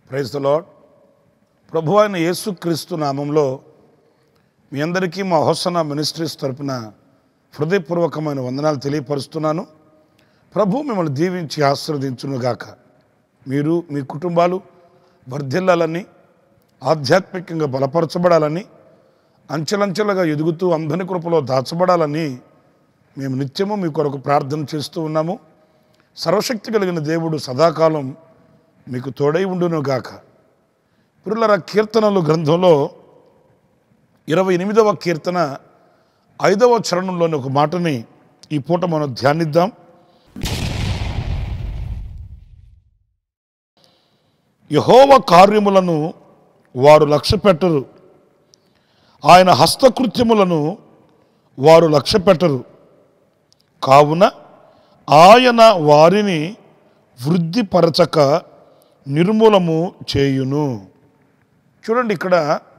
praise the lord ప్రభు అయిన యేసుక్రీస్తు నామంలో మీ అందరికీ మా హోసన మినిస్ట్రీస్ తరపున హృదయపూర్వకమైన వందనాలు తెలియపరుస్తున్నాను ప్రభు మిమ్మల్ని దీవించి ఆశీర్వదించునుగాక మీరు మీ కుటుంబాలు వర్ధిల్లాలని ఆధ్యాత్మికంగా బలపరచబడాలని అంచెలంచెలుగా ఎదుగుతూ అంధని కృపలో దాచబడాలని మేము నిత్యము మీ కొరకు ప్రార్థన చేస్తూ ఉన్నాము సర్వశక్తి కలిగిన దేవుడు సదాకాలం మీకు తోడై ఉండునుగాక పురులర కీర్తనలు గ్రంథంలో ఇరవై ఎనిమిదవ కీర్తన ఐదవ చరణంలోని ఒక మాటని ఈ పూట మనం ధ్యానిద్దాం యహోవ కార్యములను వారు లక్ష్య పెట్టరు ఆయన హస్తకృత్యములను వారు లక్ష్య పెట్టరు కావున ఆయన వారిని వృద్ధిపరచక నిర్మూలము చేయును చూడండి ఇక్కడ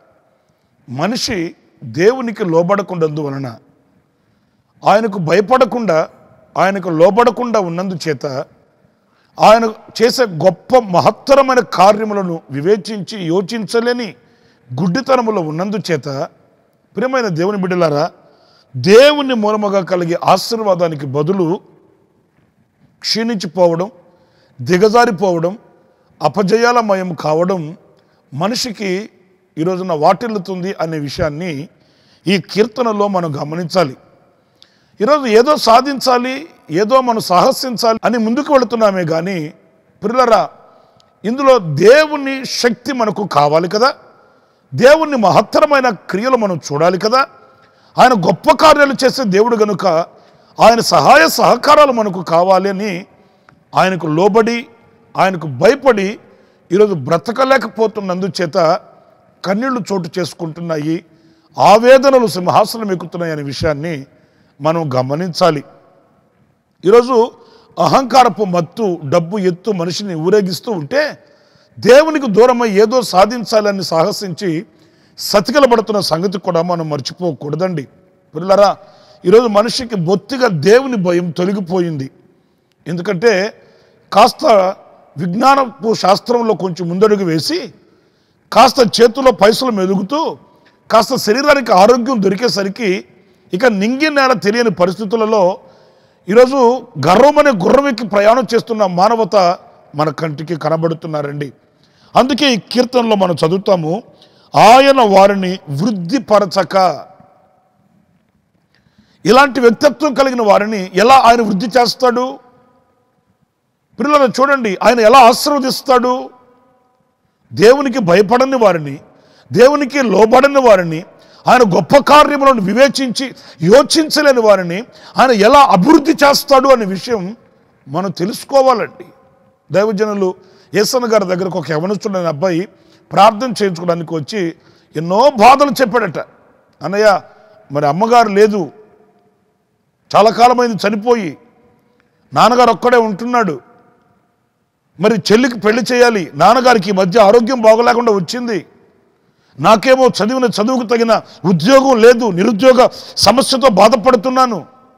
మనిషి దేవునికి లోబడకుండందువలన ఆయనకు భయపడకుండా ఆయనకు లోబడకుండా ఉన్నందుచేత ఆయన చేసే గొప్ప మహత్తరమైన కార్యములను వివేచించి యోచించలేని గుడ్డితనములో ఉన్నందుచేత ప్రియమైన దేవుని బిడ్డలారా దేవుని మూలముగా కలిగే ఆశీర్వాదానికి బదులు క్షీణించిపోవడం దిగజారిపోవడం అపజయాలమయం కావడం మనిషికి ఈ రోజున వాటిల్లుతుంది అనే విషయాన్ని ఈ కీర్తనలో మనం గమనించాలి ఈరోజు ఏదో సాధించాలి ఏదో మనం సాహసించాలి అని ముందుకు వెళుతున్నామే కానీ పిల్లరా ఇందులో దేవుని శక్తి మనకు కావాలి కదా దేవుని మహత్తరమైన క్రియలు మనం చూడాలి కదా ఆయన గొప్ప కార్యాలు చేసే దేవుడు గనుక ఆయన సహాయ సహకారాలు మనకు కావాలి అని ఆయనకు లోబడి ఆయనకు భయపడి ఈరోజు బ్రతకలేకపోతున్నందుచేత కన్నీళ్లు చోటు చేసుకుంటున్నాయి ఆవేదనలు సింహాసనం ఎక్కుతున్నాయి అనే విషయాన్ని మనం గమనించాలి ఈరోజు అహంకారపు మత్తు డబ్బు ఎత్తు మనిషిని ఊరేగిస్తూ ఉంటే దేవునికి దూరమై ఏదో సాధించాలని సాహసించి సతికలబడుతున్న సంగతి కూడా మనం మర్చిపోకూడదండి పిల్లరా ఈరోజు మనిషికి బొత్తిగా దేవుని భయం తొలగిపోయింది ఎందుకంటే కాస్త విజ్ఞానపు శాస్త్రంలో కొంచెం ముందడుగు వేసి కాస్త చేతిలో పైసలు మెదుగుతూ కాస్త శరీరానికి ఆరోగ్యం దొరికేసరికి ఇక నింగి నేల తెలియని పరిస్థితులలో ఈరోజు గర్వమనే గుర్రమెక్కి ప్రయాణం చేస్తున్న మానవత మన కంటికి కనబడుతున్నారండి అందుకే ఈ కీర్తనలో మనం చదువుతాము ఆయన వారిని వృద్ధిపరచక ఇలాంటి వ్యక్తిత్వం కలిగిన వారిని ఎలా ఆయన వృద్ధి చేస్తాడు పిల్లలను చూడండి ఆయన ఎలా ఆశీర్వదిస్తాడు దేవునికి భయపడని వారిని దేవునికి లోబడని వారిని ఆయన గొప్ప కార్యములను వివేచించి యోచించలేని వారిని ఆయన ఎలా అభివృద్ధి చేస్తాడు అనే విషయం మనం తెలుసుకోవాలండి దైవజనులు యేసన్న గారి దగ్గరకు ఒక యవనస్తుడైన అబ్బాయి ప్రార్థన చేయించుకోవడానికి వచ్చి ఎన్నో బాధలు చెప్పాడట అన్నయ్య మరి అమ్మగారు లేదు చాలా కాలమైంది చనిపోయి నాన్నగారు ఒక్కడే ఉంటున్నాడు మరి చెల్లికి పెళ్లి చేయాలి నాన్నగారికి ఈ మధ్య ఆరోగ్యం బాగోలేకుండా వచ్చింది నాకేమో చదివిన చదువుకు తగిన ఉద్యోగం లేదు నిరుద్యోగ సమస్యతో బాధపడుతున్నాను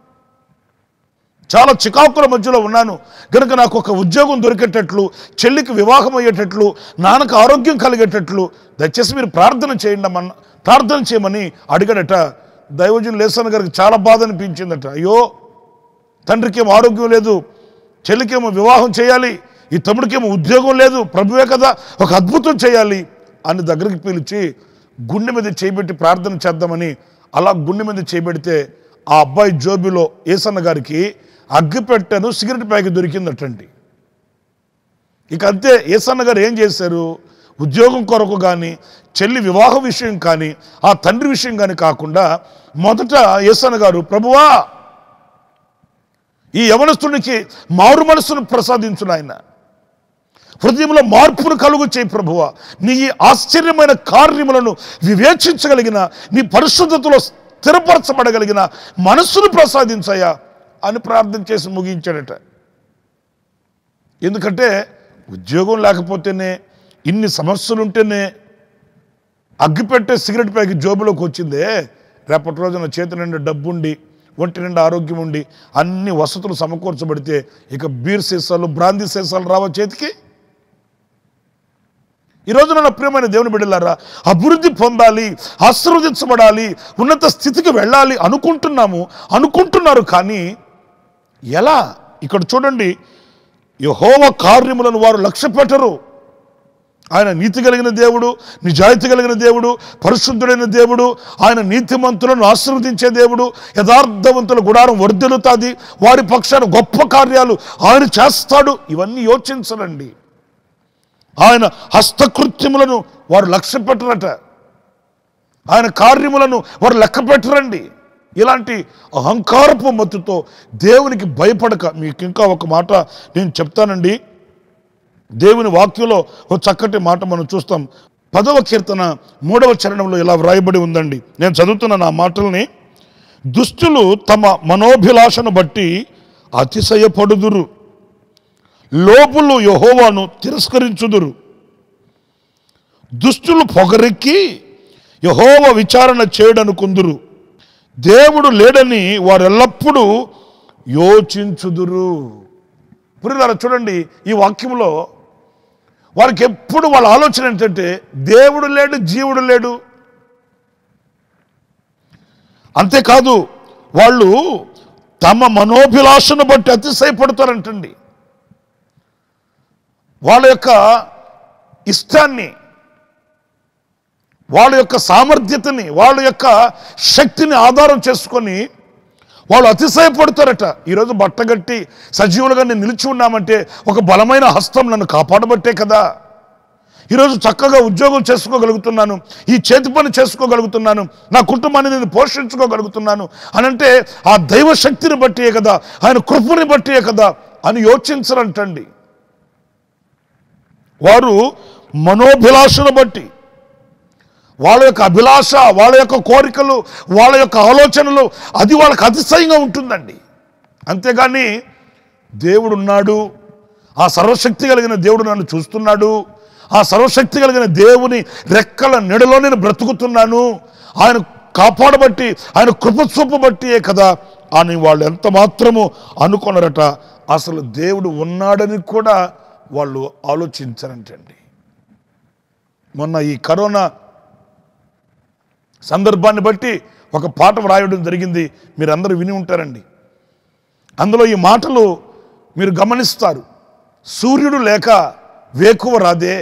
చాలా చికాకుల మధ్యలో ఉన్నాను కనుక నాకు ఒక ఉద్యోగం దొరికేటట్లు చెల్లికి వివాహం అయ్యేటట్లు నాన్నకు ఆరోగ్యం కలిగేటట్లు దయచేసి మీరు ప్రార్థన చేయండి అమ్మన్న ప్రార్థన చేయమని అడిగాడట దైవజన్ లేసన్ గారికి చాలా బాధ అనిపించిందట అయ్యో తండ్రికేమో ఆరోగ్యం లేదు చెల్లికేమో వివాహం చేయాలి ఈ తమ్ముడికేమో ఉద్యోగం లేదు ప్రభువే కదా ఒక అద్భుతం చేయాలి అని దగ్గరికి పిలిచి గుండె మీద చేయబెట్టి ప్రార్థన చేద్దామని అలా గుండె మీద చేయబెడితే ఆ అబ్బాయి జోబిలో ఏసన్న గారికి అగ్గిపెట్టెను సిగరెట్ ప్యాకెట్ దొరికిందటండి ఇక అంతే ఏసన్న గారు ఏం చేశారు ఉద్యోగం కొరకు కానీ చెల్లి వివాహ విషయం కానీ ఆ తండ్రి విషయం కానీ కాకుండా మొదట ఏసన్న గారు ప్రభువా ఈ యవనస్తునికి మారు మనస్సును ప్రసాదించు నాయన హృదయంలో మార్పును కలుగు చేయి ప్రభువ నీ ఈ ఆశ్చర్యమైన కార్యములను వివేచించగలిగిన నీ పరిశుద్ధతలో స్థిరపరచబడగలిగిన మనస్సును ప్రసాదించయా అని ప్రార్థన చేసి ముగించాడట ఎందుకంటే ఉద్యోగం లేకపోతేనే ఇన్ని సమస్యలు ఉంటేనే అగ్గిపెట్టే సిగరెట్ ప్యాకెట్ జోబులోకి వచ్చిందే రేపటి రోజున చేతి నిండా డబ్బుండి ఒంటి నిండా ఆరోగ్యం ఉండి అన్ని వసతులు సమకూర్చబడితే ఇక బీర్ సీసాలు బ్రాందీ సీసాలు రావా చేతికి ఈ రోజు నా ప్రియమైన దేవుని బిడ్డలారా అభివృద్ధి పొందాలి ఆశీర్వదించబడాలి ఉన్నత స్థితికి వెళ్ళాలి అనుకుంటున్నాము అనుకుంటున్నారు కానీ ఎలా ఇక్కడ చూడండి యహోవ కార్యములను వారు లక్ష్య పెట్టరు ఆయన నీతి కలిగిన దేవుడు నిజాయితీ కలిగిన దేవుడు పరిశుద్ధుడైన దేవుడు ఆయన నీతిమంతులను ఆశీర్వదించే దేవుడు యథార్థవంతుల గుడారం వర్ధిల్లుతాది వారి పక్షాన గొప్ప కార్యాలు ఆయన చేస్తాడు ఇవన్నీ యోచించరండి ఆయన హస్తకృత్యములను వారు లక్ష్య పెట్టరట ఆయన కార్యములను వారు లెక్క పెట్టరండి ఇలాంటి అహంకారపు మత్తుతో దేవునికి భయపడక మీకు ఇంకా ఒక మాట నేను చెప్తానండి దేవుని వాక్యంలో ఒక చక్కటి మాట మనం చూస్తాం పదవ కీర్తన మూడవ చరణంలో ఇలా వ్రాయబడి ఉందండి నేను చదువుతున్నాను ఆ మాటల్ని దుష్టులు తమ మనోభిలాషను బట్టి అతిశయపడుదురు లోపులు యహోవాను తిరస్కరించుదురు దుష్టులు పొగరెక్కి యహోవ విచారణ చేయడనుకుందురు దేవుడు లేడని వారు ఎల్లప్పుడూ యోచించుదురు పురిలారా చూడండి ఈ వాక్యంలో వారికి ఎప్పుడు వాళ్ళ ఆలోచన ఏంటంటే దేవుడు లేడు జీవుడు లేడు అంతేకాదు వాళ్ళు తమ మనోభిలాషను బట్టి అతిశయపడతారంటండి వాళ్ళ యొక్క ఇష్టాన్ని వాళ్ళ యొక్క సామర్థ్యతని వాళ్ళ యొక్క శక్తిని ఆధారం చేసుకొని వాళ్ళు అతిశయపడతారట ఈరోజు బట్టగట్టి సజీవులుగా నేను నిలిచి ఉన్నామంటే ఒక బలమైన హస్తం నన్ను కాపాడబట్టే కదా ఈరోజు చక్కగా ఉద్యోగం చేసుకోగలుగుతున్నాను ఈ చేతి పని చేసుకోగలుగుతున్నాను నా కుటుంబాన్ని నేను పోషించుకోగలుగుతున్నాను అని అంటే ఆ దైవ శక్తిని బట్టియే కదా ఆయన కృపని బట్టియే కదా అని యోచించరంటండి వారు మనోభిలాషను బట్టి వాళ్ళ యొక్క అభిలాష వాళ్ళ యొక్క కోరికలు వాళ్ళ యొక్క ఆలోచనలు అది వాళ్ళకి అతిశయంగా ఉంటుందండి అంతేగాని దేవుడు ఉన్నాడు ఆ సర్వశక్తి కలిగిన దేవుడు నన్ను చూస్తున్నాడు ఆ సర్వశక్తి కలిగిన దేవుని రెక్కల నెడలో నేను బ్రతుకుతున్నాను ఆయన కాపాడబట్టి ఆయన కృప చూపబట్టియే కదా అని వాళ్ళు ఎంత మాత్రము అనుకున్నారట అసలు దేవుడు ఉన్నాడని కూడా వాళ్ళు ఆలోచించారంటండి మొన్న ఈ కరోనా సందర్భాన్ని బట్టి ఒక పాట వ్రాయడం జరిగింది మీరందరూ విని ఉంటారండి అందులో ఈ మాటలు మీరు గమనిస్తారు సూర్యుడు లేక వేకువ రాదే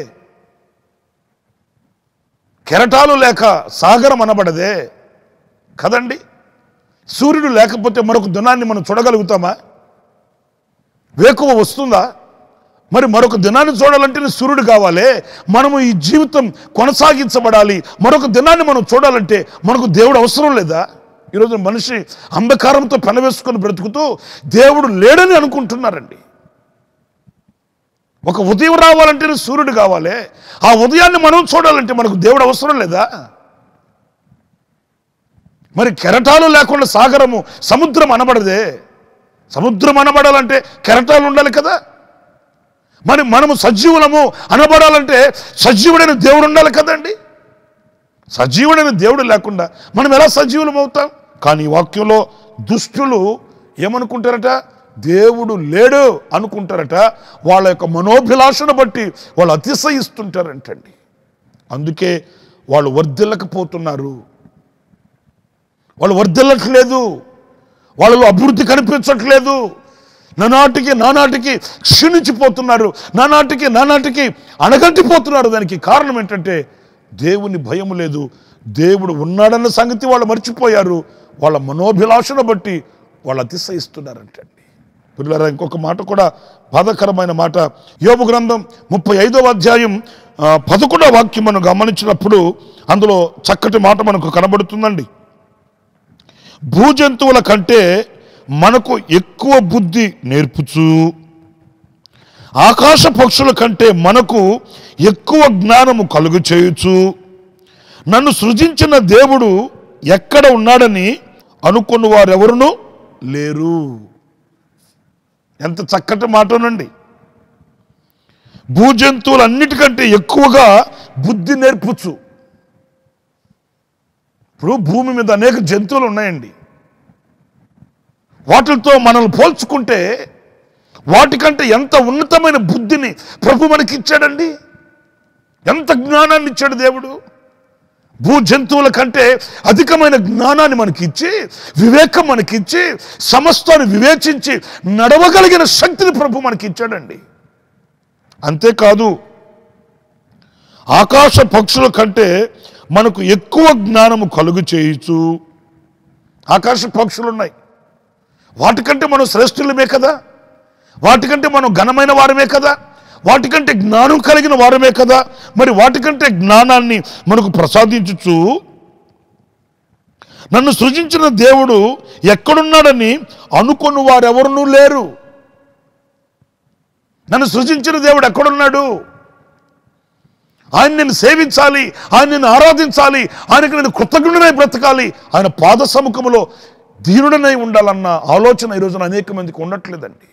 కెరటాలు లేక సాగరం అనబడదే కదండి సూర్యుడు లేకపోతే మరొక దినాన్ని మనం చూడగలుగుతామా వేకువ వస్తుందా మరి మరొక దినాన్ని చూడాలంటే సూర్యుడు కావాలి మనము ఈ జీవితం కొనసాగించబడాలి మరొక దినాన్ని మనం చూడాలంటే మనకు దేవుడు అవసరం లేదా ఈరోజు మనిషి అంధకారంతో పెనవేసుకొని బ్రతుకుతూ దేవుడు లేడని అనుకుంటున్నారండి ఒక ఉదయం రావాలంటే సూర్యుడు కావాలి ఆ ఉదయాన్ని మనం చూడాలంటే మనకు దేవుడు అవసరం లేదా మరి కెరటాలు లేకుండా సాగరము సముద్రం అనబడదే సముద్రం అనబడాలంటే కెరటాలు ఉండాలి కదా మరి మనము సజీవులము అనబడాలంటే సజీవుడైన దేవుడు ఉండాలి కదండి సజీవుడైన దేవుడు లేకుండా మనం ఎలా సజీవులం అవుతాం కానీ ఈ వాక్యంలో దుష్టులు ఏమనుకుంటారట దేవుడు లేడు అనుకుంటారట వాళ్ళ యొక్క మనోభిలాషను బట్టి వాళ్ళు అతిశయిస్తుంటారంటండి అందుకే వాళ్ళు వర్ధిల్లకపోతున్నారు వాళ్ళు వర్ధిల్లట్లేదు వాళ్ళలో అభివృద్ధి కనిపించట్లేదు నానాటికి నానాటికి క్షీణించిపోతున్నారు నానాటికి నానాటికి అణగంటిపోతున్నారు దానికి కారణం ఏంటంటే దేవుని భయం లేదు దేవుడు ఉన్నాడన్న సంగతి వాళ్ళు మర్చిపోయారు వాళ్ళ మనోభిలాషను బట్టి వాళ్ళు అతిశయిస్తున్నారంటండి పిల్లరా ఇంకొక మాట కూడా బాధకరమైన మాట యోగు గ్రంథం ముప్పై ఐదవ అధ్యాయం ఆ, పదకొండవ వాక్యం మనం గమనించినప్పుడు అందులో చక్కటి మాట మనకు కనబడుతుందండి భూజంతువుల కంటే మనకు ఎక్కువ బుద్ధి నేర్పుచు ఆకాశ పక్షుల కంటే మనకు ఎక్కువ జ్ఞానము కలుగు చేయుచు నన్ను సృజించిన దేవుడు ఎక్కడ ఉన్నాడని అనుకున్న వారెవరును లేరు ఎంత చక్కటి మాటనండి భూజంతువులన్నిటికంటే ఎక్కువగా బుద్ధి నేర్పుచు ఇప్పుడు భూమి మీద అనేక జంతువులు ఉన్నాయండి వాటితో మనల్ని పోల్చుకుంటే వాటికంటే ఎంత ఉన్నతమైన బుద్ధిని ప్రభు మనకి ఇచ్చాడండి ఎంత జ్ఞానాన్ని ఇచ్చాడు దేవుడు భూ జంతువుల కంటే అధికమైన జ్ఞానాన్ని మనకిచ్చి వివేకం మనకిచ్చి సమస్తాన్ని వివేచించి నడవగలిగిన శక్తిని ప్రభు మనకి ఇచ్చాడండి అంతేకాదు ఆకాశ పక్షుల కంటే మనకు ఎక్కువ జ్ఞానము కలుగు చేయొచ్చు ఆకాశ పక్షులు ఉన్నాయి వాటికంటే మనం శ్రేష్ఠులమే కదా వాటికంటే మనం ఘనమైన వారమే కదా వాటికంటే జ్ఞానం కలిగిన వారమే కదా మరి వాటికంటే జ్ఞానాన్ని మనకు ప్రసాదించుచు నన్ను సృజించిన దేవుడు ఎక్కడున్నాడని అనుకుని వారెవరునూ లేరు నన్ను సృజించిన దేవుడు ఎక్కడున్నాడు ఆయన నేను సేవించాలి ఆయన నేను ఆరాధించాలి ఆయనకు నేను కృతజ్ఞుడనై బ్రతకాలి ఆయన పాద సముఖములో ధీరుడనై ఉండాలన్న ఆలోచన ఈ రోజున అనేక మందికి ఉండట్లేదండి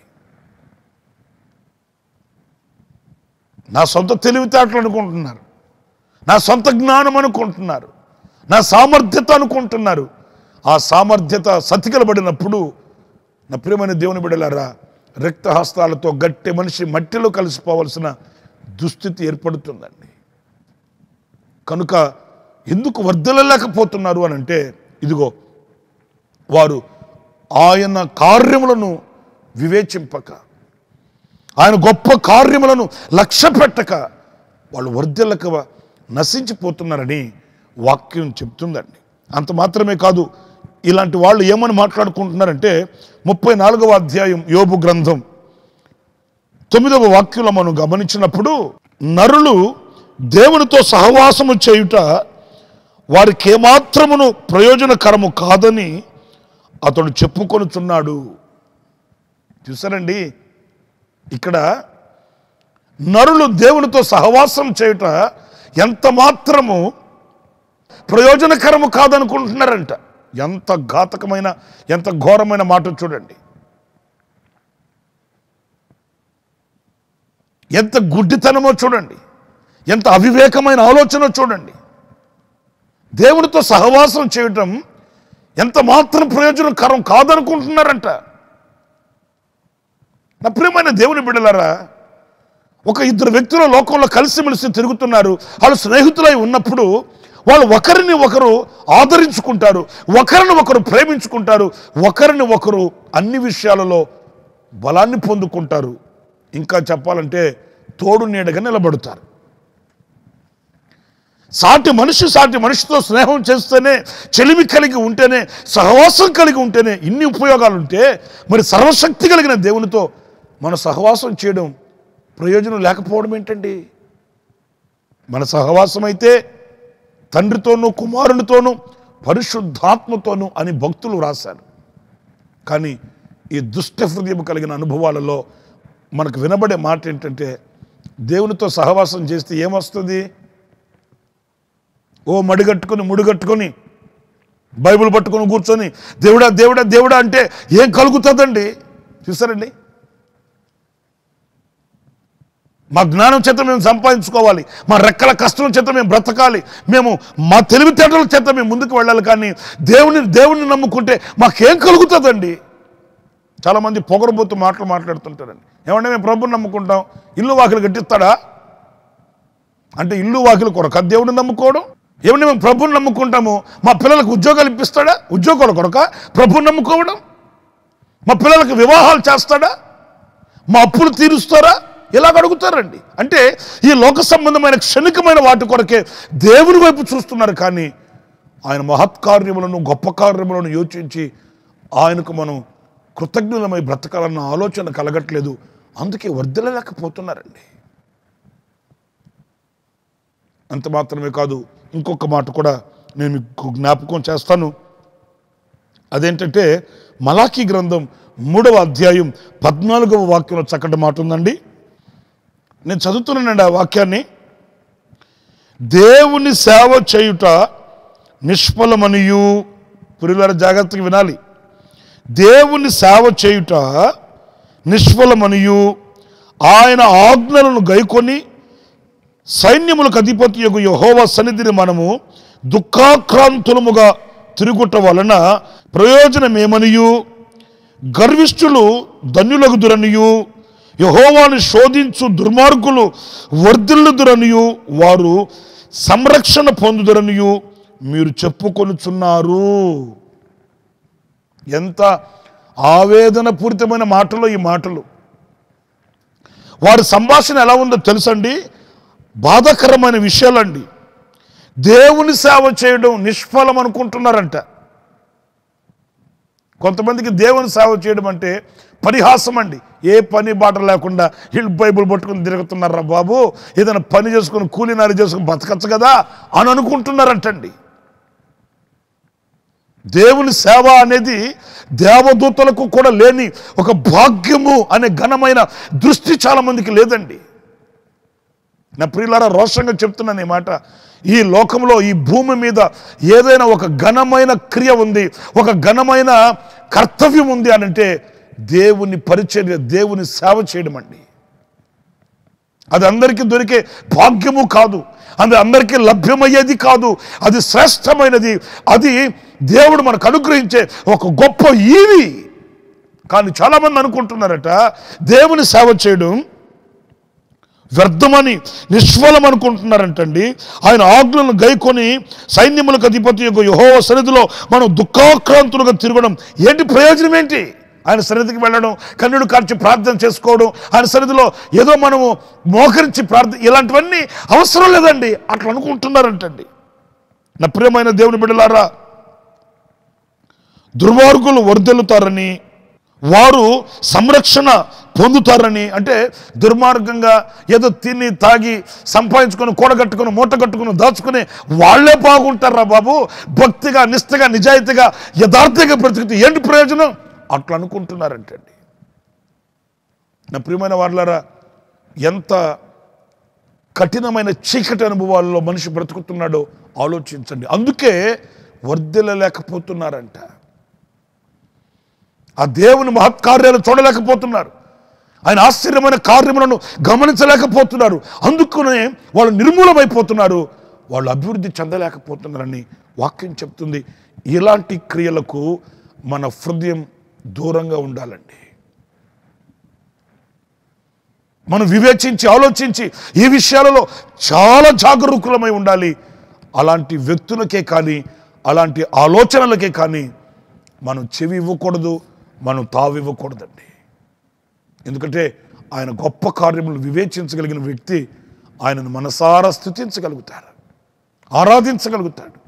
నా సొంత తెలివితేటలు అనుకుంటున్నారు నా సొంత జ్ఞానం అనుకుంటున్నారు నా సామర్థ్యత అనుకుంటున్నారు ఆ సామర్థ్యత సతికిలబడినప్పుడు నా ప్రియమైన దేవుని బిడలారా రిక్త హస్తాలతో గట్టి మనిషి మట్టిలో కలిసిపోవలసిన దుస్థితి ఏర్పడుతుందండి కనుక ఎందుకు వర్ధలలేకపోతున్నారు అని అంటే ఇదిగో వారు ఆయన కార్యములను వివేచింపక ఆయన గొప్ప కార్యములను లక్ష్య పెట్టక వాళ్ళు వర్ధలక నశించిపోతున్నారని వాక్యం చెప్తుందండి అంత మాత్రమే కాదు ఇలాంటి వాళ్ళు ఏమని మాట్లాడుకుంటున్నారంటే ముప్పై నాలుగవ అధ్యాయం యోబు గ్రంథం తొమ్మిదవ వాక్యంలో మనం గమనించినప్పుడు నరులు దేవునితో సహవాసము చేయుట వారికి ఏమాత్రమును ప్రయోజనకరము కాదని అతడు చెప్పుకొనుచున్నాడు చూసారండి ఇక్కడ నరులు దేవునితో సహవాసం చేయుట ఎంత మాత్రము ప్రయోజనకరము కాదనుకుంటున్నారంట ఎంత ఘాతకమైన ఎంత ఘోరమైన మాట చూడండి ఎంత గుడ్డితనమో చూడండి ఎంత అవివేకమైన ఆలోచన చూడండి దేవునితో సహవాసం చేయటం ఎంత మాత్రం ప్రయోజనకరం కాదనుకుంటున్నారంట నా ప్రియమైన దేవుని బిడ్డలారా ఒక ఇద్దరు వ్యక్తులు లోకంలో కలిసిమెలిసి తిరుగుతున్నారు వాళ్ళు స్నేహితులై ఉన్నప్పుడు వాళ్ళు ఒకరిని ఒకరు ఆదరించుకుంటారు ఒకరిని ఒకరు ప్రేమించుకుంటారు ఒకరిని ఒకరు అన్ని విషయాలలో బలాన్ని పొందుకుంటారు ఇంకా చెప్పాలంటే తోడు నీడగా నిలబడతారు సాటి మనిషి సాటి మనిషితో స్నేహం చేస్తేనే చెలిమి కలిగి ఉంటేనే సహవాసం కలిగి ఉంటేనే ఇన్ని ఉపయోగాలు ఉంటే మరి సర్వశక్తి కలిగిన దేవునితో మన సహవాసం చేయడం ప్రయోజనం లేకపోవడం ఏంటండి మన సహవాసం అయితే తండ్రితోనూ కుమారునితోనూ పరిశుద్ధాత్మతోనూ అని భక్తులు రాశారు కానీ ఈ దుష్ట హృదయం కలిగిన అనుభవాలలో మనకు వినబడే మాట ఏంటంటే దేవునితో సహవాసం చేస్తే ఏమొస్తుంది ఓ మడిగట్టుకొని ముడిగట్టుకొని బైబిల్ పట్టుకొని కూర్చొని దేవుడా దేవుడా దేవుడా అంటే ఏం కలుగుతుందండి చూసారండి మా జ్ఞానం చేత మేము సంపాదించుకోవాలి మా రెక్కల కష్టం చేత మేము బ్రతకాలి మేము మా తెలివితేటల చేత మేము ముందుకు వెళ్ళాలి కానీ దేవుని దేవుని నమ్ముకుంటే మాకేం కలుగుతుందండి చాలామంది పొగరబోతు మాటలు మాట్లాడుతుంటారండి ఏమంటే మేము ప్రభుని నమ్ముకుంటాం ఇల్లు వాకిలు కట్టిస్తాడా అంటే ఇల్లు వాకిలు కొరక దేవుడిని నమ్ముకోవడం ఏమంటే మేము ప్రభుని నమ్ముకుంటాము మా పిల్లలకు ఉద్యోగాలు ఇప్పిస్తాడా ఉద్యోగాల కొరక ప్రభుని నమ్ముకోవడం మా పిల్లలకు వివాహాలు చేస్తాడా మా అప్పులు తీరుస్తారా ఇలాగ అడుగుతారండి అంటే ఈ లోక సంబంధమైన క్షణికమైన వాటి కొరకే దేవుని వైపు చూస్తున్నారు కానీ ఆయన మహత్కార్యములను గొప్ప కార్యములను యోచించి ఆయనకు మనం కృతజ్ఞులమై బ్రతకాలన్న ఆలోచన కలగట్లేదు అందుకే వర్ధలలేకపోతున్నారండి అంత మాత్రమే కాదు ఇంకొక మాట కూడా నేను మీకు జ్ఞాపకం చేస్తాను అదేంటంటే మలాఖీ గ్రంథం మూడవ అధ్యాయం పద్నాలుగవ వాక్యంలో చక్కటి మాట ఉందండి నేను చదువుతున్నానండి ఆ వాక్యాన్ని దేవుని సేవ చేయుట నిష్ఫలమనియు పురివారి జాగ్రత్తగా వినాలి దేవుని సేవ చేయుట నిష్ఫలమనియు ఆయన ఆజ్ఞలను గైకొని సైన్యములకు అధిపతి యొక్క యహోవ సన్నిధిని మనము దుఃఖాక్రాంతులముగా తిరుగుట వలన ప్రయోజనమేమనియు గర్విష్ఠులు ధన్యులకు దురనియు యహోవాను శోధించు దుర్మార్గులు వర్ధిల్లుదురనియు వారు సంరక్షణ పొందుదరనియు మీరు చెప్పుకొనుచున్నారు ఎంత ఆవేదన పూరితమైన మాటలు ఈ మాటలు వారి సంభాషణ ఎలా ఉందో తెలుసండి బాధాకరమైన విషయాలండి దేవుని సేవ చేయడం నిష్ఫలం అనుకుంటున్నారంట కొంతమందికి దేవుని సేవ చేయడం అంటే పరిహాసం అండి ఏ పని బాట లేకుండా వీళ్ళు బైబుల్ పట్టుకుని తిరుగుతున్నారా బాబు ఏదైనా పని చేసుకుని కూలినారి చేసుకుని బతకచ్చు కదా అని అనుకుంటున్నారంటండి దేవుని సేవ అనేది దేవదూతలకు కూడా లేని ఒక భాగ్యము అనే ఘనమైన దృష్టి చాలా మందికి లేదండి నా ప్రియులారా రోషంగా చెప్తున్నాను ఈ మాట ఈ లోకంలో ఈ భూమి మీద ఏదైనా ఒక ఘనమైన క్రియ ఉంది ఒక ఘనమైన కర్తవ్యం ఉంది అని అంటే దేవుని పరిచర్య దేవుని సేవ చేయడం అండి అది అందరికీ దొరికే భాగ్యము కాదు అది అందరికీ లభ్యమయ్యేది కాదు అది శ్రేష్టమైనది అది దేవుడు మనకు అనుగ్రహించే ఒక గొప్ప ఈవి కానీ చాలామంది అనుకుంటున్నారట దేవుని సేవ చేయడం వ్యర్థమని నిష్ఫలం అనుకుంటున్నారంటండి ఆయన ఆజ్ఞలను గైకొని సైన్యములకు అధిపతి యొక్క యహోవ సన్నిధిలో మనం దుఃఖాక్రాంతులుగా తిరగడం ఏంటి ప్రయోజనం ఏంటి ఆయన సన్నిధికి వెళ్ళడం కన్నుడు కార్చి ప్రార్థన చేసుకోవడం ఆయన సన్నిధిలో ఏదో మనము మోకరించి ప్రార్థన ఇలాంటివన్నీ అవసరం లేదండి అట్లా అనుకుంటున్నారంటండి నా ప్రియమైన దేవుని బిడ్డలారా దుర్మార్గులు వర్దెలుతారని వారు సంరక్షణ పొందుతారని అంటే దుర్మార్గంగా ఏదో తిని తాగి సంపాదించుకొని కూడగట్టుకుని మూట కట్టుకుని దాచుకుని వాళ్ళే బాగుంటారా బాబు భక్తిగా నిష్ఠగా నిజాయితీగా యథార్థంగా బ్రతికితే ఏంటి ప్రయోజనం అట్లా అనుకుంటున్నారంటండి నా ప్రియమైన వాళ్ళారా ఎంత కఠినమైన చీకటి అనుభవాల్లో మనిషి బ్రతుకుతున్నాడో ఆలోచించండి అందుకే వర్ధిల్లలేకపోతున్నారంట ఆ దేవుని మహత్కార్యాలు చూడలేకపోతున్నారు ఆయన ఆశ్చర్యమైన కార్యములను గమనించలేకపోతున్నారు అందుకనే వాళ్ళు నిర్మూలమైపోతున్నారు వాళ్ళు అభివృద్ధి చెందలేకపోతున్నారని వాక్యం చెప్తుంది ఇలాంటి క్రియలకు మన హృదయం దూరంగా ఉండాలండి మనం వివేచించి ఆలోచించి ఈ విషయాలలో చాలా జాగరూకులమై ఉండాలి అలాంటి వ్యక్తులకే కానీ అలాంటి ఆలోచనలకే కానీ మనం చెవి ఇవ్వకూడదు మనం తావు ఇవ్వకూడదండి ఎందుకంటే ఆయన గొప్ప కార్యములు వివేచించగలిగిన వ్యక్తి ఆయనను మనసారా స్థుతించగలుగుతారు ఆరాధించగలుగుతాడు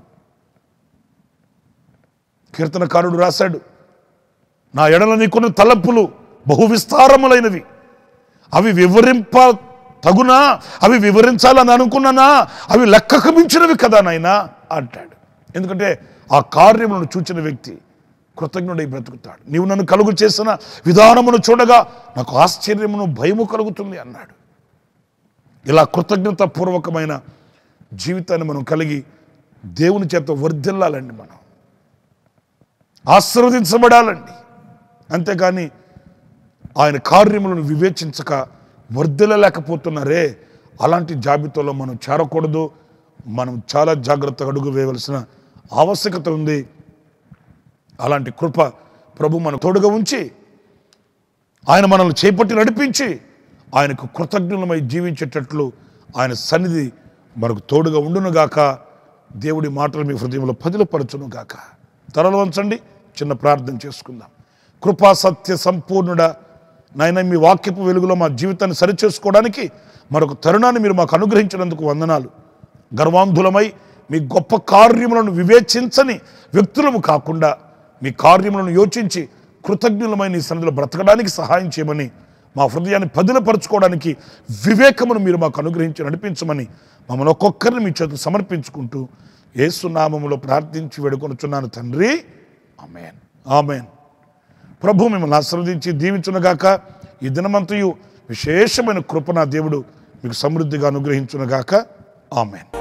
కీర్తనకారుడు రాశాడు నా ఎడల నీకున్న తలంపులు బహు విస్తారములైనవి అవి వివరింప తగునా అవి వివరించాలని అనుకున్నానా అవి లెక్కకు మించినవి కదా నాయనా అంటాడు ఎందుకంటే ఆ కార్యములను చూచిన వ్యక్తి కృతజ్ఞుడై బ్రతుకుతాడు నీవు నన్ను కలుగు చేసిన విధానమును చూడగా నాకు ఆశ్చర్యమును భయము కలుగుతుంది అన్నాడు ఇలా కృతజ్ఞత పూర్వకమైన జీవితాన్ని మనం కలిగి దేవుని చేత వర్ధిల్లాలండి మనం ఆశీర్వదించబడాలండి అంతేకాని ఆయన కార్యములను వివేచించక వర్ధిల్లలేకపోతున్నారే అలాంటి జాబితాలో మనం చేరకూడదు మనం చాలా జాగ్రత్తగా అడుగు వేయవలసిన ఆవశ్యకత ఉంది అలాంటి కృప ప్రభు మన తోడుగా ఉంచి ఆయన మనల్ని చేపట్టి నడిపించి ఆయనకు కృతజ్ఞులమై జీవించేటట్లు ఆయన సన్నిధి మనకు తోడుగా ఉండునుగాక దేవుడి మాటలు మీ హృదయంలో పదిలపరచునుగాక తరలు వంచండి చిన్న ప్రార్థన చేసుకుందాం కృపా సత్య సంపూర్ణుడా నాయన మీ వాక్యపు వెలుగులో మా జీవితాన్ని సరిచేసుకోవడానికి మరొక తరుణాన్ని మీరు మాకు అనుగ్రహించినందుకు వందనాలు గర్వాంధులమై మీ గొప్ప కార్యములను వివేచించని వ్యక్తులము కాకుండా మీ కార్యములను యోచించి కృతజ్ఞులమై నీ సన్నిధిలో బ్రతకడానికి సహాయం చేయమని మా హృదయాన్ని పదిలపరచుకోవడానికి వివేకమును మీరు మాకు అనుగ్రహించి నడిపించమని మమ్మల్ని ఒక్కొక్కరిని మీ చేతులు సమర్పించుకుంటూ ఏసునామములో ప్రార్థించి వేడుకొనుచున్నాను తండ్రి ఆమెన్ ఆమెన్ ప్రభు మిమ్మల్ని ఆశీర్వదించి దీవించునగాక ఈ దినమంతయు విశేషమైన కృప నా దేవుడు మీకు సమృద్ధిగా అనుగ్రహించునగాక ఆమెన్